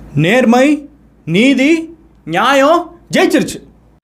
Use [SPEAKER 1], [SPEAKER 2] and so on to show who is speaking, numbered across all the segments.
[SPEAKER 1] நேர்மை நீதி நியாயம் ஜெயிச்சிருச்சு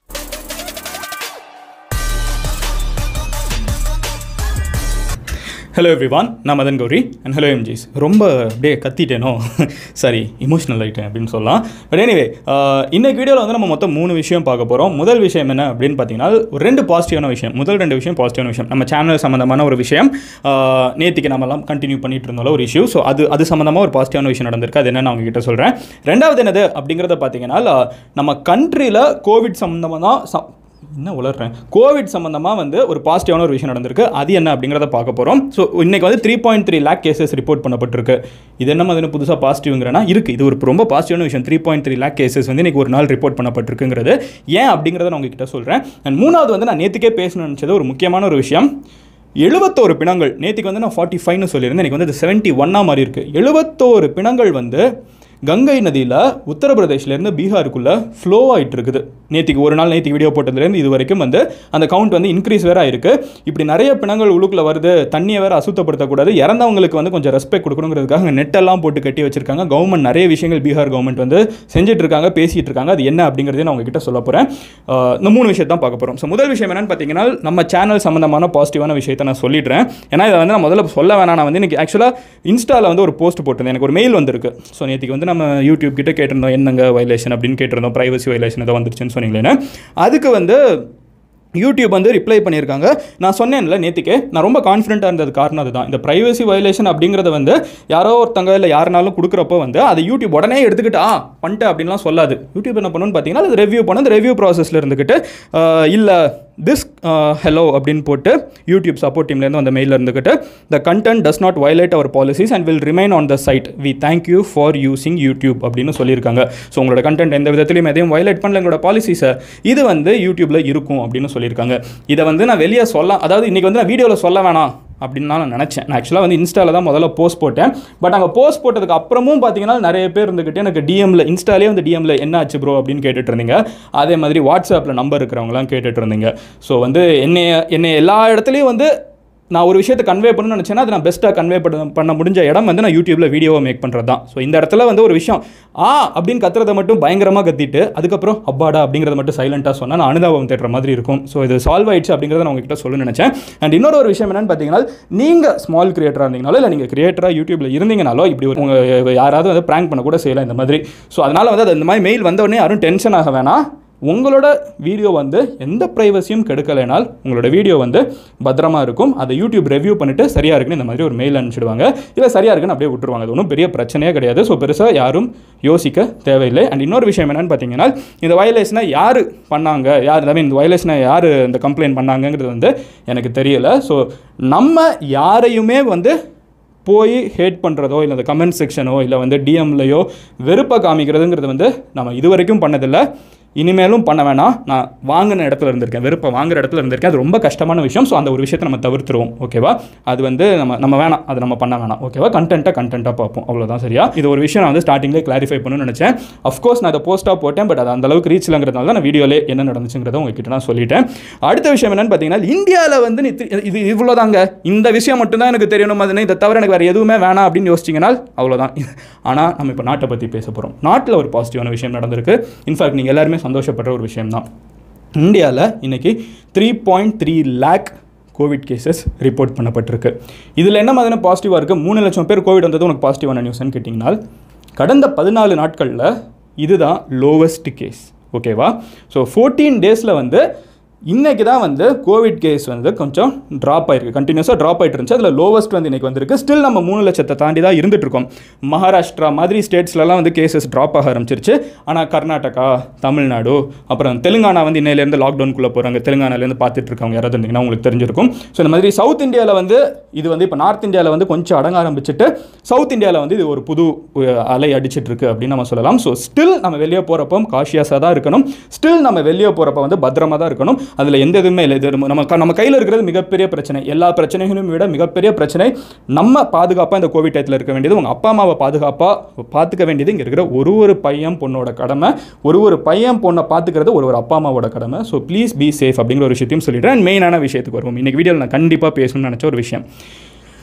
[SPEAKER 1] ஹலோ எவ்ரிவான் நான் Madan Gowri and hello MGs ரொம்ப அப்படியே கத்திட்டேனோ சாரி இமோஷனல் ஆகிட்டேன் அப்படின்னு சொல்லலாம் பட் எனிவே இன்னைக்கு வீடியோவில் வந்து நம்ம மொத்தம் மூணு விஷயம் பார்க்க போகிறோம் முதல் விஷயம் என்ன அப்படின்னு பார்த்தீங்கன்னா ஒரு ரெண்டு பாசிட்டிவான விஷயம் முதல் ரெண்டு விஷயம் பாசிட்டிவான விஷயம் நம்ம சேனல் சம்மந்தமான ஒரு விஷயம் நேற்றுக்கு நம்மலாம் கண்டினியூ பண்ணிட்டு இருந்தோம் ஒரு இஷ்யூ ஸோ அது அது சம்மந்தமாக ஒரு பாசிட்டிவான விஷயம் நடந்திருக்கு அது என்ன நான் உங்ககிட்ட சொல்கிறேன் ரெண்டாவது என்னது அப்படிங்கிறத பார்த்தீங்கன்னா நம்ம கண்ட்ரியில் கோவிட் சம்மந்தமாக தான் ச- என்ன உளர்றேன் கோவிட் சம்மந்தமாக வந்து ஒரு பாசிட்டிவான ஒரு விஷயம் நடந்திருக்கு அது என்ன அப்படிங்கிறத பார்க்க போகிறோம் ஸோ இன்னைக்கு வந்து three point three lakh cases report பண்ணப்பட்டிருக்கு இது என்ன மாதிரி புதுசாக பாசிட்டிவ்ங்கிறனா இருக்குது இது ஒரு ரொம்ப பாசிட்டிவான விஷயம் three point three lakh cases வந்து இன்னைக்கு ஒரு நாள் ரிப்போர்ட் பண்ணப்பட்டிருக்குங்கிறது ஏன் அப்படிங்கிறத நான் உங்ககிட்ட சொல்கிறேன் அண்ட் மூணாவது வந்து நான் நேற்றுக்கே பேசணும்னு நினச்சது ஒரு முக்கியமான ஒரு விஷயம் எழுபத்தோரு பிணங்கள் நேற்றுக்கு வந்து நான் ஃபார்ட்டி ஃபைவ்னு சொல்லியிருந்தேன் எனக்கு வந்து அது செவன்ட்டி ஒன்னாக மாதிரி இருக்குது எழுபத்தோரு பிணங்கள் வந்து கங்கை நதியில் உத்தரப்பிரதேஷ்லேருந்து பீகாருக்குள்ளே ஃப்ளோ ஆகிட்டு இருக்குது நேற்றுக்கு ஒரு நாள் நேற்றுக்கு வீடியோ போட்டதுலேருந்து இது வரைக்கும் வந்து அந்த கவுண்ட் வந்து இன்க்ரீஸ் வேற ஆயிருக்கு இப்படி நிறைய பிணங்கள் உள்ளுக்குள்ள வருது தண்ணியை வேற அசுத்தப்படுத்தக்கூடாது இறந்தவங்களுக்கு வந்து கொஞ்சம் ரெஸ்பெக்ட் கொடுக்கணுங்கிறதுக்காக நெட்டெல்லாம் போட்டு கட்டி வச்சிருக்காங்க கவர்மெண்ட் நிறைய விஷயங்கள் பீகார் கவர்மெண்ட் வந்து செஞ்சுட்டு இருக்காங்க பேசிட்டு இருக்காங்க அது என்ன அப்படிங்கிறதையும் நான் உங்ககிட்ட சொல்ல போகிறேன் இந்த மூணு விஷயத்தை தான் பார்க்க போகிறோம் ஸோ முதல் விஷயம் என்னன்னு பார்த்தீங்கன்னா நம்ம சேனல் சம்மந்தமான பாசிட்டிவான விஷயத்தை நான் சொல்லிடுறேன் ஏன்னா இதை வந்து நான் முதல்ல சொல்ல வேணாம் நான் வந்து இன்னைக்கு ஆக்சுவலாக இன்ஸ்டாவில் வந்து ஒரு போஸ்ட் போட்டிருந்தேன் எனக்கு ஒரு மெயில் வந்திருக்கு ஸோ நேற்றுக்கு வந்து நம்ம யூடியூப் கிட்ட கேட்டிருந்தோம் என்னங்க வயலேஷன் அப்படின்னு கேட்டிருந்தோம் ப்ரைவசி வயலேஷன் ஏதோ வந்துருச்சுன்னு சொன்னீங்களேன்னு அதுக்கு வந்து யூடியூப் வந்து ரிப்ளை பண்ணியிருக்காங்க நான் சொன்னேன்ல நேற்றுக்கே நான் ரொம்ப கான்ஃபிடென்ட்டாக இருந்தது காரணம் அதுதான் இந்த ப்ரைவசி வயலேஷன் அப்படிங்கிறத வந்து யாரோ ஒருத்தங்க இல்லை யாருனாலும் கொடுக்குறப்போ வந்து அதை யூடியூப் உடனே எடுத்துக்கிட்டு ஆ பண்ணிட்டேன் அப்படின்லாம் சொல்லாது யூடியூப் என்ன பண்ணணும்னு பார்த்தீங்கன்னா அது ரெவ்யூ பண்ண அந்த ரெவ்யூ ப்ராசஸில் இருந்துக்கிட்டு இல்லை திஸ் ஹலோ அப்படின்னு போட்டு யூடியூப் சப்போர்ட் டீம்லேருந்து அந்த மெயிலில் இருந்துக்கிட்டு the content does not violate our policies and will remain on the site we thank you for using YouTube அப்படின்னு சொல்லியிருக்காங்க ஸோ உங்களோட கண்டென்ட் எந்த விதத்துலையும் எதையும் வயலேட் பண்ணல எங்களோட பாலிசிஸை இது வந்து யூடியூப்பில் இருக்கும் அப்படின்னு சொல்லியிருக்காங்க இதை வந்து நான் வெளியே சொல்ல அதாவது இன்றைக்கி வந்து நான் வீடியோவில் சொல்ல வேணாம் அப்படின்னு நான் நினச்சேன் நான் ஆக்சுவலாக வந்து இன்ஸ்டாவில் தான் முதல்ல போஸ்ட் போட்டேன் பட் அங்கே போஸ்ட் போட்டதுக்கு அப்புறமும் பார்த்தீங்கன்னா நிறைய பேர் இருந்துக்கிட்டு எனக்கு டிஎம்ல இன்ஸ்டாலே வந்து டிஎம்ல என்ன ஆச்சு ப்ரோ அப்படின்னு கேட்டுட்டு இருந்தீங்க அதே மாதிரி வாட்ஸ்அப்பில் நம்பர் இருக்கிறவங்களாம் கேட்டுட்டு இருந்தீங்க ஸோ வந்து என்னைய என்னை எல்லா இடத்துலையும் வந்து நான் ஒரு விஷயத்தை கன்வே பண்ணணும்னு நினச்சேன்னா அது நான் பெஸ்ட்டாக கன்வே பண்ண பண்ண முடிஞ்ச இடம் வந்து நான் யூடியூப்பில் வீடியோவை மேக் பண்ணுறது தான் ஸோ இந்த இடத்துல வந்து ஒரு விஷயம் ஆ அப்படின்னு கத்துறதை மட்டும் பயங்கரமாக கத்திட்டு அதுக்கப்புறம் அப்பாடா அப்படிங்கிறத மட்டும் சைலண்ட்டாக சொன்னால் நான் அனுதாபம் தேடுற மாதிரி இருக்கும் ஸோ இது சால்வ் ஆயிடுச்சு அப்படிங்கிறத நான் உங்ககிட்ட சொல்லணும்னு நினச்சேன் அண்ட் இன்னொரு ஒரு விஷயம் என்னன்னு பார்த்தீங்கன்னா நீங்கள் ஸ்மால் கிரியேட்டராக இருந்தீங்கனாலோ இல்லை நீங்கள் கிரியேட்டராக யூடியூப்பில் இருந்தீங்கனாலோ இப்படி ஒரு உங்கள் யாராவது வந்து ப்ராங்க் பண்ண கூட செய்யலாம் இந்த மாதிரி ஸோ அதனால் வந்து அது இந்த மாதிரி மெயில் வந்த உடனே யாரும் டென்ஷன் ஆக வேணாம் உங்களோட வீடியோ வந்து எந்த ப்ரைவசியும் கெடுக்கலைனால் உங்களோட வீடியோ வந்து பத்திரமா இருக்கும் அதை யூடியூப் ரெவ்யூ பண்ணிட்டு சரியா இருக்குன்னு இந்த மாதிரி ஒரு மெயில் அனுப்பிச்சிடுவாங்க இல்லை சரியா இருக்குன்னு அப்படியே விட்டுருவாங்க அது ஒன்றும் பெரிய பிரச்சனையே கிடையாது ஸோ பெருசாக யாரும் யோசிக்க தேவையில்லை அண்ட் இன்னொரு விஷயம் என்னன்னு பார்த்தீங்கன்னா இந்த வயலேஷனை யார் பண்ணாங்க யார் ஐ மீன் இந்த வயலேஷனை யார் இந்த கம்ப்ளைண்ட் பண்ணாங்கங்கிறது வந்து எனக்கு தெரியல ஸோ நம்ம யாரையுமே வந்து போய் ஹேட் பண்ணுறதோ இல்லை அந்த கமெண்ட் செக்ஷனோ இல்லை வந்து டிஎம்லையோ வெறுப்பை காமிக்கிறதுங்கிறது வந்து நம்ம இது வரைக்கும் பண்ணதில்லை இனிமேலும் பண்ண வேணாம் நான் வாங்கின இடத்துல இருந்திருக்கேன் வெறுப்பை வாங்குற இடத்துல இருந்திருக்கேன் அது ரொம்ப கஷ்டமான விஷயம் ஸோ அந்த ஒரு விஷயத்தை நம்ம தவிர்த்துருவோம் ஓகேவா அது வந்து நம்ம நம்ம வேணாம் அது நம்ம பண்ண வேணாம் ஓகேவா கண்டென்ட்டாக கண்டென்ட்டாக பார்ப்போம் அவ்வளோதான் சரியா இது ஒரு விஷயம் நான் வந்து ஸ்டார்டிங்லேயே கிளாரிஃபை பண்ணணும்னு நினச்சேன் அஃப்கோர்ஸ் நான் அதை போஸ்ட்டாக போட்டேன் பட் அது அந்த அளவுக்கு ரீச் இல்லைங்கிறதுனால தான் நான் வீடியோலே என்ன நடந்துச்சுங்கிறத உங்ககிட்ட நான் சொல்லிட்டேன் அடுத்த விஷயம் என்னன்னு பார்த்தீங்கன்னா இந்தியாவில் வந்து நீ தி- இது இவ்வளோதாங்க இந்த விஷயம் மட்டும்தான் எனக்கு தெரியணும் அதுன்னு இதை தவிர எனக்கு வேறு எதுவுமே வேணாம் அப்படின்னு யோசிச்சிங்கன்னா அவ்வளோதான் ஆனால் நம்ம இப்போ நாட்டை பற்றி பேச போகிறோம் நாட்டில் ஒரு பாசிட்டிவான விஷயம் நடந்திருக்கு இன்ஃபேக்ட் நீங்கள் எல்லாருமே சந்தோஷப்படுற ஒரு விஷயம் தான் இந்தியாவில் இன்னைக்கு three point three lakh covid cases report பண்ணப்பட்டிருக்கு இதில் என்ன மாதிரியான பாசிட்டிவாக இருக்குது மூணு லட்சம் பேர் கோவிட் வந்தது உனக்கு பாசிட்டிவான நியூஸ்னு கேட்டிங்கன்னா கடந்த பதினாலு நாட்களில் இதுதான் லோவஸ்ட் கேஸ் ஓகேவா ஸோ ஃபோர்டீன் டேஸில் வந்து இன்னைக்கு தான் வந்து கோவிட் கேஸ் வந்து கொஞ்சம் ட்ராப் ஆயிருக்கு கண்டினியூஸாக ட்ராப் ஆயிட்டு இருந்துச்சு அதில் லோவஸ்ட் வந்து இன்னைக்கு வந்திருக்கு ஸ்டில் நம்ம மூணு லட்சத்தை தாண்டி தான் இருந்துட்டு இருக்கோம் மகாராஷ்டிரா மாதிரி ஸ்டேட்ஸ்லலாம் வந்து கேசஸ் ட்ராப் ஆக ஆரம்பிச்சிருச்சு ஆனால் கர்நாடகா தமிழ்நாடு அப்புறம் தெலுங்கானா வந்து இன்னையிலேருந்து லாக்டவுனுக்குள்ளே போகிறாங்க தெலுங்கானாலேருந்து பார்த்துட்டு இருக்கவங்க யாராவது இருந்தீங்கன்னா உங்களுக்கு தெரிஞ்சிருக்கும் ஸோ இந்த மாதிரி சவுத் இந்தியாவில் வந்து இது வந்து இப்போ நார்த் இந்தியாவில் வந்து கொஞ்சம் அடங்க ஆரம்பிச்சிட்டு சவுத் இந்தியாவில் வந்து இது ஒரு புது அஹ், அலை அடிச்சிட்டு இருக்கு அப்படின்னு நம்ம சொல்லலாம் ஸோ ஸ்டில் நம்ம வெளியே போகிறப்போ காஷியஸாக தான் இருக்கணும் ஸ்டில் நம்ம வெளியே போகிறப்ப வந்து பத்திரமா தான் இருக்கணும் அதில் எந்த இதுவுமே இல்லை இது நம்ம க- நம்ம கையில் இருக்கிறது மிகப்பெரிய பிரச்சனை எல்லா பிரச்சனைகளும் விட மிகப்பெரிய பிரச்சனை நம்ம பாதுகாப்பாக இந்த கோவிட் டயத்தில் இருக்க வேண்டியது உங்கள் அப்பா அம்மாவை பாதுகாப்பாக பார்த்துக்க வேண்டியது இங்கே இருக்கிற ஒரு ஒரு பையன் பொண்ணோட கடமை ஒரு ஒரு பையன் பொண்ணை பார்த்துக்கிறது ஒரு ஒரு அப்பா அம்மாவோட கடமை ஸோ ப்ளீஸ் பி சேஃப் அப்படிங்கிற ஒரு விஷயத்தையும் சொல்லிடுறேன் மெயினான விஷயத்துக்கு வருவோம் இன்னைக்கு வீடியோவில் நான் கண்டிப்பாக பேசணும்னு நினச்ச ஒரு விஷயம்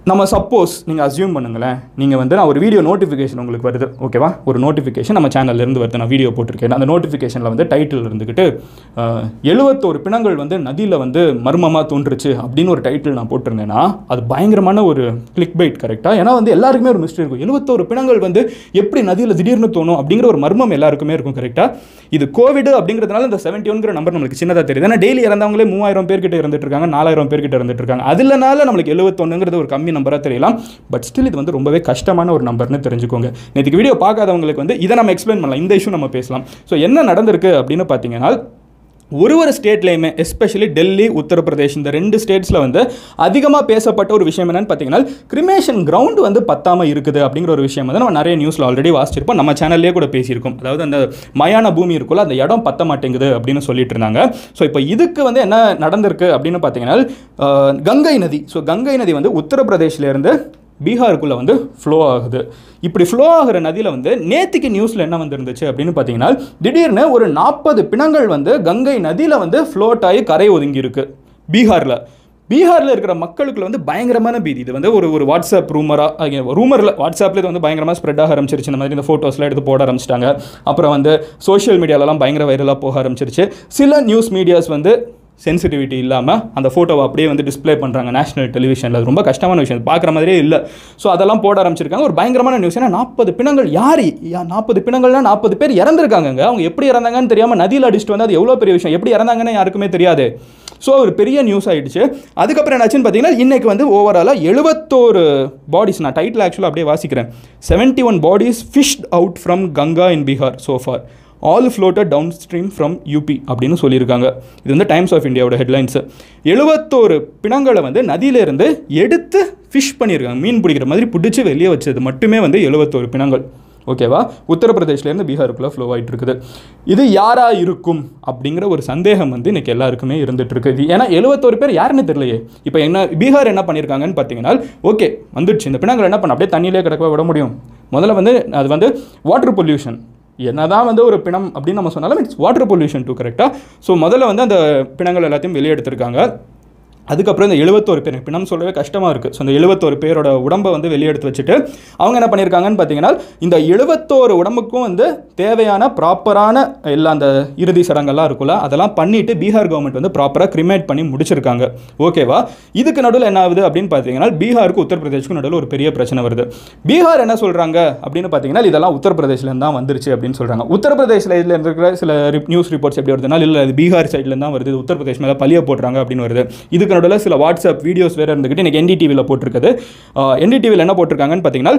[SPEAKER 1] நம்ம சப்போஸ் நீங்கள் அசியூம் பண்ணுங்களேன் நீங்கள் வந்து நான் ஒரு வீடியோ நோட்டிஃபிகேஷன் உங்களுக்கு வருது ஓகேவா ஒரு நோட்டிஃபிகேஷன் நம்ம சேனல்ல இருந்து வருது நான் வீடியோ போட்டிருக்கேன் அந்த நோட்டிஃபிகேஷனில் வந்து டைட்டில் இருந்துக்கிட்டு அஹ், எழுவத்தோரு பிணங்கள் வந்து நதியில் வந்து மர்மமாக தோன்றுச்சு அப்படின்னு ஒரு டைட்டில் நான் போட்டிருந்தேன்னா அது பயங்கரமான ஒரு கிளிக் பைட் கரெக்டாக ஏன்னா வந்து எல்லாருக்குமே ஒரு மிஸ்டரி இருக்கும் எழுவத்தோரு பிணங்கள் வந்து எப்படி நதியில் திடீர்னு தோணும் அப்படிங்கிற ஒரு மர்மம் எல்லாருக்குமே இருக்கும் கரெக்டாக இது கோவிட் அப்படிங்கிறதுனால இந்த செவன்ட்டி ஒன்கிற நம்பர் நம்மளுக்கு சின்னதாக தெரியுது ஏன்னா டெய்லி இறந்தவங்களே மூவாயிரம் பேர்கிட்ட இருந்துட்டு இருக்காங்க நாலாயிரம் பேர்கிட்ட இருந்துட்டு இருக்காங்க அதுலனால நம்மளுக்கு எழுபத்தொன்னுங்கிறது ஒரு கம்மி நம்பராக தெரியலாம் பட் ஸ்டில் இது வந்து ரொம்பவே கஷ்டமான ஒரு நம்பர்னு தெரிஞ்சுக்கோங்க நேற்றுக்கு வீடியோ பார்க்காதவங்களுக்கு வந்து இதை நம்ம எக்ஸ்பிளைன் பண்ணலாம் இந்த இஷ்யூ நம்ம பேசலாம் ஸோ என்ன நடந்திருக்கு அப்படின்னு பார்த்தீங்கன்னா ஒரு ஒரு ஸ்டேட்லையுமே எஸ்பெஷலி டெல்லி உத்தரப்பிரதேஷ் இந்த ரெண்டு ஸ்டேட்ஸில் வந்து அதிகமாக பேசப்பட்ட ஒரு விஷயம் என்னன்னு பார்த்தீங்கன்னா கிரிமேஷன் கிரவுண்ட் வந்து பத்தாம இருக்குது அப்படிங்கிற ஒரு விஷயம் வந்து நம்ம நிறைய நியூஸில் ஆல்ரெடி வாசிச்சிருப்போம் நம்ம சேனல்லே கூட பேசியிருக்கோம் அதாவது அந்த மயான பூமி இருக்குல்ல அந்த இடம் பத்த மாட்டேங்குது அப்படின்னு சொல்லிட்டு இருந்தாங்க ஸோ இப்போ இதுக்கு வந்து என்ன நடந்திருக்கு அப்படின்னு பார்த்தீங்கன்னா அஹ், கங்கை நதி ஸோ கங்கை நதி வந்து உத்தரப்பிரதேஷ்லேருந்து பீகாருக்குள்ளே வந்து ஃப்ளோ ஆகுது இப்படி ஃப்ளோ ஆகிற நதியில் வந்து நேத்திக்கு நியூஸில் என்ன வந்திருந்துச்சு அப்படின்னு பார்த்தீங்கன்னா திடீர்னு ஒரு நாற்பது பிணங்கள் வந்து கங்கை நதியில் வந்து ஃப்ளோட் ஆகி கரை ஒதுங்கி இருக்கு பீகாரில் பீகாரில் இருக்கிற மக்களுக்குள்ள வந்து பயங்கரமான பீதி இது வந்து ஒரு ஒரு வாட்ஸ்அப் ரூமராக ரூமரில் வாட்ஸ்அப்பில் இது வந்து பயங்கரமாக ஸ்ப்ரெட் ஆக ஆரம்பிச்சிருச்சு இந்த மாதிரி இந்த ஃபோட்டோஸ்லாம் எடுத்து போட ஆரம்பிச்சிட்டாங்க அப்புறம் வந்து சோஷியல் மீடியாலலாம் பயங்கர வைரலாக போக ஆரம்பிச்சிருச்சு சில நியூஸ் மீடியாஸ் வந்து சென்சிட்டிவிட்டி இல்லாமல் அந்த ஃபோட்டோவை அப்படியே வந்து டிஸ்ப்ளே பண்ணுறாங்க நேஷனல் டெலிவிஷனில் அது ரொம்ப கஷ்டமான விஷயம் பார்க்குற மாதிரியே இல்லை ஸோ அதெல்லாம் போட ஆரம்பிச்சிருக்காங்க ஒரு பயங்கரமான நியூஸ் ஏன்னா நாற்பது பிணங்கள் யார் நாற்பது பிணங்கள்னா நாற்பது பேர் இறந்துருக்காங்கங்க அவங்க எப்படி இறந்தாங்கன்னு தெரியாமல் நதியில் அடிச்சுட்டு வந்து அது எவ்வளோ பெரிய விஷயம் எப்படி இறந்தாங்கன்னு யாருக்குமே தெரியாது ஸோ ஒரு பெரிய நியூஸ் ஆயிடுச்சு அதுக்கப்புறம் என்னாச்சுன்னு பார்த்தீங்கன்னா இன்னைக்கு வந்து ஓவராலாக எழுபத்தோரு பாடிஸ் நான் டைட்டில் ஆக்சுவலாக அப்படியே வாசிக்கிறேன் seventy one bodies fished out from Ganga in Bihar so far all floated downstream from UP அப்படின்னு சொல்லியிருக்காங்க இது வந்து டைம்ஸ் ஆஃப் இந்தியாவோட ஹெட்லைன்ஸு எழுபத்தோரு பிணங்களை வந்து நதியிலேருந்து எடுத்து ஃபிஷ் பண்ணியிருக்காங்க மீன் பிடிக்கிற மாதிரி பிடிச்சி வெளியே வச்சது மட்டுமே வந்து எழுபத்தோரு பிணங்கள் ஓகேவா உத்தரப்பிரதேஷ்லேருந்து பீகாருக்குள்ளே ஃப்ளோ ஆகிட்டு இருக்குது இது யாரா இருக்கும் அப்படிங்கிற ஒரு சந்தேகம் வந்து இன்னைக்கு எல்லாருக்குமே இருந்துட்டு இருக்கு இது ஏன்னா எழுபத்தோரு பேர் யாருன்னு தெரியலையே இப்போ என்ன பீகார் என்ன பண்ணியிருக்காங்கன்னு பார்த்தீங்கன்னா ஓகே வந்துடுச்சு இந்த பிணங்கள் என்ன பண்ண அப்படியே தண்ணியிலே கிடக்க விட முடியும் முதல்ல வந்து அது வந்து வாட்டர் பொல்யூஷன் என்னதான் வந்து ஒரு பிணம் அப்படின்னு நம்ம சொன்னாலும் இட்ஸ் வாட்டர் பொல்யூஷன் டூ கரெக்டாக ஸோ முதல்ல வந்து அந்த பிணங்கள் எல்லாத்தையும் வெளியே எடுத்திருக்காங்க அதுக்கப்புறம் இந்த எழுபத்தோரு பேர் பிணம் சொல்லவே கஷ்டமாக இருக்குது ஸோ இந்த எழுபத்தோரு பேரோட உடம்பை வந்து வெளியே எடுத்து வச்சுட்டு அவங்க என்ன பண்ணியிருக்காங்கன்னு பார்த்தீங்கன்னா இந்த எழுபத்தோரு உடம்புக்கும் வந்து தேவையான ப்ராப்பரான எல்லா அந்த இறுதி சடங்கெல்லாம் இருக்குல்ல அதெல்லாம் பண்ணிட்டு பீகார் கவர்மெண்ட் வந்து ப்ராப்பராக கிரிமேட் பண்ணி முடிச்சிருக்காங்க ஓகேவா இதுக்கு நடுவில் என்ன ஆகுது அப்படின்னு பார்த்தீங்கன்னா பீகாருக்கு உத்தரப்பிரதேஷ்க்கு நடுவில் ஒரு பெரிய பிரச்சனை வருது பீகார் என்ன சொல்கிறாங்க அப்படின்னு பார்த்தீங்கன்னா இதெல்லாம் உத்தரப்பிரதேஷ்லேருந்து தான் வந்துருச்சு அப்படின்னு சொல்கிறாங்க உத்தரப்பிரதேசில் இதில் இருக்கிற சில நியூஸ் ரிப்போர்ட்ஸ் எப்படி வருதுன்னா இல்லை இது பீகார் சைட்லேருந்து தான் வருது இது உத்தரப்பிரதேஷ் மேலே பழிய போடுறாங்க அப்படின்னு வருது இதுக்கு நடுவில் சில வாட்ஸ்அப் வீடியோஸ் வேறு இருந்துக்கிட்டு எனக்கு என்டிடிவியில் போட்டிருக்குது என்டிடிவியில் என்ன போட்டிருக்காங்கன்னு பார்த்தீங்கன்னா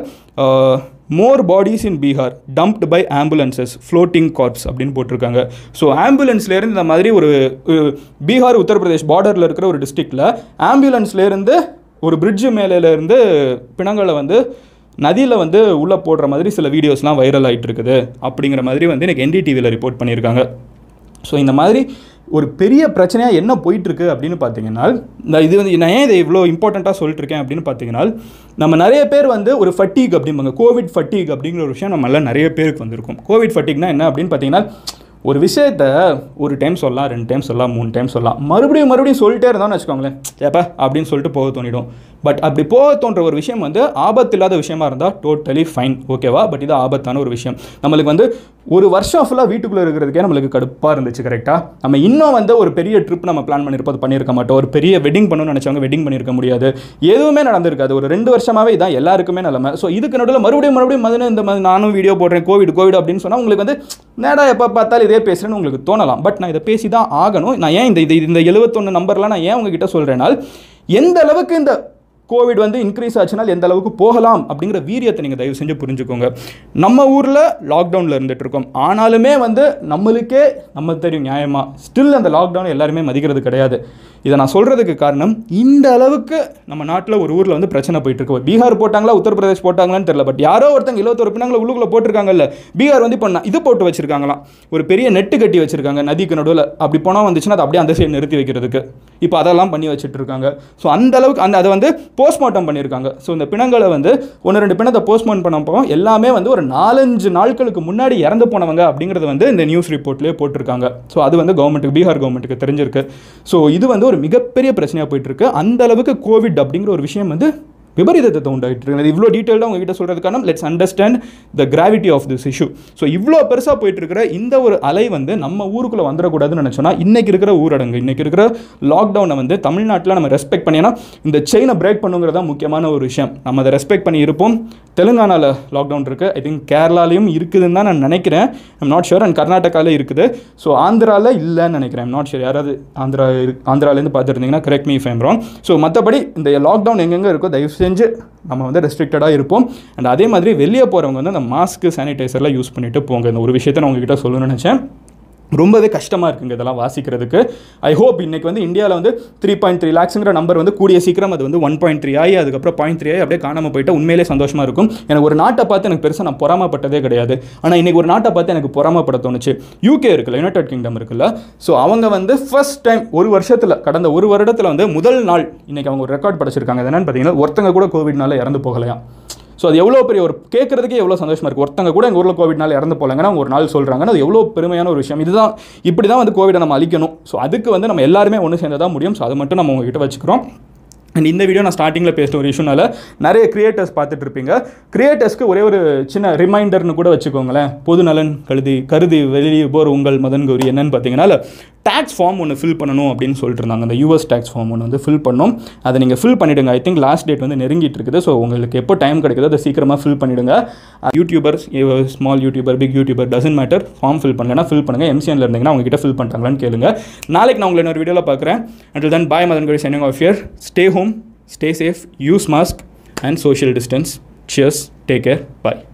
[SPEAKER 1] more bodies in Bihar dumped by ambulances floating corpse அப்படின்னு போட்டிருக்காங்க ஸோ ஆம்புலன்ஸ்லேருந்து இந்த மாதிரி ஒரு ஒரு பீகார் உத்தரப்பிரதேஷ் பார்டரில் இருக்கிற ஒரு டிஸ்ட்ரிக்டில் ஆம்புலன்ஸ்லேருந்து ஒரு பிரிட்ஜு மேலேருந்து பிணங்களை வந்து நதியில் வந்து உள்ளே போடுற மாதிரி சில வீடியோஸ்லாம் வைரல் ஆகிட்டு இருக்குது அப்படிங்கிற மாதிரி வந்து எனக்கு என்டிடிவியில் ரிப்போர்ட் பண்ணியிருக்காங்க ஸோ இந்த மாதிரி ஒரு பெரிய பிரச்சனையாக என்ன போயிட்டுருக்கு அப்படின்னு பார்த்தீங்கன்னா இந்த இது வந்து நான் ஏன் இதை இவ்வளோ இம்பார்ட்டண்ட்டாக சொல்லிட்டு இருக்கேன் அப்படின்னு பார்த்தீங்கன்னா நம்ம நிறைய பேர் வந்து ஒரு ஃபட்டீக் அப்படிம்பாங்க கோவிட் ஃபட்டீக் அப்படிங்கிற ஒரு விஷயம் நம்மளால நிறைய பேருக்கு வந்திருக்கும் கோவிட் ஃபட்டீக்னா என்ன அப்படின்னு பார்த்தீங்கன்னா ஒரு விஷயத்த ஒரு டைம் சொல்லலாம் ரெண்டு டைம் சொல்லலாம் மூணு டைம் சொல்லலாம் மறுபடியும் மறுபடியும் சொல்லிட்டே இருந்தோம்னு வச்சுக்கோங்களேன் ஏப்பா அப்படின்னு சொல்லிட்டு போக தோணிடும் பட் அப்படி போக தோன்ற ஒரு விஷயம் வந்து ஆபத்து இல்லாத விஷயமா இருந்தால் டோட்டலி ஃபைன் ஓகேவா பட் இது ஆபத்தான ஒரு விஷயம் நம்மளுக்கு வந்து ஒரு வருஷம் ஃபுல்லாக வீட்டுக்குள்ளே இருக்கிறதுக்கே நம்மளுக்கு கடுப்பாக இருந்துச்சு கரெக்டாக நம்ம இன்னும் வந்து ஒரு பெரிய ட்ரிப் நம்ம பிளான் பண்ணியிருப்போம் அது பண்ணியிருக்க மாட்டோம் ஒரு பெரிய வெட்டிங் பண்ணணும்னு நினச்சவங்க வெட்டிங் பண்ணியிருக்க முடியாது எதுவுமே நடந்திருக்காது ஒரு ரெண்டு வருஷமாவே இதான் எல்லாருக்குமே நிலமை ஸோ இதுக்கு நடுவில் மறுபடியும் மறுபடியும் மதுன்னு இந்த மாதிரி நானும் வீடியோ போடுறேன் கோவிட் கோவிட் அப்படின்னு சொன்னால் உங்களுக்கு வந்து நேடா எப்போ பார்த்தாலும் இதே பேசுகிறேன்னு உங்களுக்கு தோணலாம் பட் நான் இதை பேசி தான் ஆகணும் நான் ஏன் இந்த இது இந்த எழுபத்தொன்று நம்பர்லாம் நான் ஏன் உங்ககிட்ட சொல்கிறேனால் எந்த அளவுக்கு இந்த கோவிட் வந்து இன்க்ரீஸ் ஆச்சுன்னா எந்த அளவுக்கு போகலாம் அப்படிங்கிற வீரியத்தை நீங்கள் தயவு செஞ்சு புரிஞ்சுக்கோங்க நம்ம ஊரில் லாக்டவுனில் இருந்துட்டு இருக்கோம் ஆனாலுமே வந்து நம்மளுக்கே நம்ம தெரியும் நியாயமா ஸ்டில் அந்த லாக்டவுன் எல்லாருமே மதிக்கிறது கிடையாது இதை நான் சொல்கிறதுக்கு காரணம் இந்த அளவுக்கு நம்ம நாட்டில் ஒரு ஊரில் வந்து பிரச்சனை போயிட்டு இருக்கு பீகார் போட்டாங்களா உத்தரப்பிரதேஷ் போட்டாங்களான்னு தெரியல பட் யாரோ ஒருத்தங்க இருபத்தொரு பின்னாங்களை உள்ளுக்குள்ளே போட்டிருக்காங்கல்ல பீகார் வந்து இப்போ இது போட்டு வச்சிருக்காங்களாம் ஒரு பெரிய நெட்டு கட்டி வச்சிருக்காங்க நதிக்கு நடுவில் அப்படி போனால் வந்துச்சுன்னா அது அப்படியே அந்த சைடு நிறுத்தி வைக்கிறதுக்கு இப்போ அதெல்லாம் பண்ணி வச்சுட்டு இருக்காங்க ஸோ அந்த அளவுக்கு அந்த அதை வந்து போஸ்ட்மார்ட்டம் பண்ணியிருக்காங்க ஸோ இந்த பிணங்களை வந்து ஒன்று ரெண்டு பிணத்தை போஸ்ட்மார்ட்டம் பண்ணப்போ எல்லாமே வந்து ஒரு நாலஞ்சு நாட்களுக்கு முன்னாடி இறந்து போனவங்க அப்படிங்கிறது வந்து இந்த நியூஸ் ரிப்போர்ட்லேயே போட்டிருக்காங்க ஸோ அது வந்து கவர்மெண்ட்டுக்கு பீகார் கவர்மெண்ட்டுக்கு தெரிஞ்சிருக்கு ஸோ இது வந்து ஒரு மிகப்பெரிய பிரச்சனையாக போயிட்டு இருக்கு அந்த அளவுக்கு கோவிட் அப்படிங்கிற ஒரு விஷயம் வந்து விபரீதத்தை உண்டாயிட்டு இருக்கு இவ்வளோ டீட்டெயிலாக உங்ககிட்ட சொல்கிறதுக்கான let's understand the gravity of this issue so இவ்வளோ பெருசாக போயிட்டு இருக்கிற இந்த ஒரு அலை வந்து நம்ம ஊருக்குள்ளே வந்துடக்கூடாதுன்னு நினச்சோன்னா இன்னைக்கு இருக்கிற ஊரடங்கு இன்னைக்கு இருக்கிற லாக்டவுனை வந்து தமிழ்நாட்டில் நம்ம ரெஸ்பெக்ட் பண்ணினா இந்த செயினை பிரேக் பண்ணுங்கிறது தான் முக்கியமான ஒரு விஷயம் நம்ம அதை ரெஸ்பெக்ட் பண்ணி இருப்போம் தெலுங்கானாவில் லாக்டவுன் இருக்குது ஐ திங்க் கேரளாலையும் இருக்குதுன்னு தான் நான் நினைக்கிறேன் ஐம் நாட் ஷுர் அண்ட் கர்நாடகாவில் இருக்குது ஸோ ஆந்திராவில் இல்லைன்னு நினைக்கிறேன் ஐம் நாட் ஷுர் யாராவது ஆந்திரா இருக்கு ஆந்திராலேருந்து பார்த்துருந்தீங்கன்னா correct me if I am wrong so மற்றபடி இந்த லாக்டவுன் எங்கெங்கே இருக்கோ தயவு செஞ்சு நம்ம வந்து ரெஸ்ட்ரிக்டடாக இருப்போம் அண்ட் அதே மாதிரி வெளியே போகிறவங்க வந்து அந்த மாஸ்க்கு சானிடைசர்லாம் யூஸ் பண்ணிட்டு போங்க இந்த ஒரு விஷயத்தை நான் உங்ககிட்ட சொல்லணும்னு நினச்சேன் ரொம்பவே கஷ்டமாக இருக்குங்க இதெல்லாம் வாசிக்கிறதுக்கு ஐ ஹோப் இன்னைக்கு வந்து இந்தியாவில் வந்து த்ரீ பாயிண்ட் த்ரீ லேக்ஸுங்கிற நம்பர் வந்து கூடிய சீக்கிரம் அது வந்து ஒன் பாயிண்ட் த்ரீ ஆகி அதுக்கப்புறம் பாயிண்ட் த்ரீ ஆகி அப்படியே காணாமல் போயிட்டு உண்மையிலே சந்தோஷமாக இருக்கும் எனக்கு ஒரு நாட்டை பார்த்து எனக்கு பெருசாக நான் பொறாமப்பட்டதே கிடையாது ஆனால் இன்னைக்கு ஒரு நாட்டை பார்த்து எனக்கு பொறாமப்பட தோணுச்சு யூகே இருக்குல்ல யுனைடெட் கிங்டம் இருக்குல்ல ஸோ அவங்க வந்து ஃபர்ஸ்ட் டைம் ஒரு வருஷத்தில் கடந்த ஒரு வருடத்தில் வந்து முதல் நாள் இன்னைக்கு அவங்க ஒரு ரெக்கார்ட் படைச்சிருக்காங்க அது என்னன்னு பார்த்தீங்கன்னா ஒருத்தங்க கூட கோவிட்னால இறந்து போகலையா ஸோ அது எவ்வளோ பெரிய ஒரு கேட்குறதுக்கே எவ்வளோ சந்தோஷமாக இருக்குது ஒருத்தங்க கூட எங்கள் ஊரில் கோவிட்னால இறந்து போகலங்கன்னா அவங்க ஒரு நாள் சொல்கிறாங்கன்னா அது எவ்வளோ பெருமையான ஒரு விஷயம் இதுதான் இப்படி தான் வந்து கோவிடை நம்ம அழிக்கணும் ஸோ அதுக்கு வந்து நம்ம எல்லாருமே ஒன்று சேர்ந்து தான் முடியும் ஸோ அதை மட்டும் நம்ம உங்ககிட்ட வச்சுக்கிறோம் அண்ட் இந்த வீடியோ நான் ஸ்டார்டிங்கில் பேசின ஒரு இஷ்யூனால நிறைய கிரியேட்டர்ஸ் பார்த்துட்டு இருப்பீங்க கிரியேட்டர்ஸ்க்கு ஒரே ஒரு சின்ன ரிமைண்டர்னு கூட வச்சுக்கோங்களேன் பொது நலன் கருதி கருதி வெளியே போகிற உங்கள் மதன் கௌரி என்னன்னு பார்த்தீங்கன்னா டேக்ஸ் ஃபார்ம் ஒன்று ஃபில் பண்ணணும் அப்படின்னு சொல்லிட்டு இருந்தாங்க அந்த யூஎஸ் டேக்ஸ் ஃபார்ம் ஒன்று வந்து ஃபில் பண்ணோம் அதை நீங்கள் ஃபில் பண்ணிவிடுங்க ஐ திங்க் லாஸ்ட் டேட் வந்து நெருங்கிட்டு இருக்குது ஸோ உங்களுக்கு எப்போ டைம் கிடைக்குதோ அதை சீக்கிரமாக ஃபில் பண்ணிவிடுங்க YouTuber small YouTuber big YouTuber doesn't matter form fill பண்ணலன்னா ஃபில் பண்ணுங்கள் எம்சிஎன்ல இருந்தீங்கன்னா உங்ககிட்ட ஃபில் பண்ணிட்டாங்களான்னு கேளுங்க நாளைக்கு நான் உங்களை இன்னொரு வீடியோவில் பார்க்குறேன் until then bye Madan Gowri signing off here stay home stay safe use mask and social distance cheers take care bye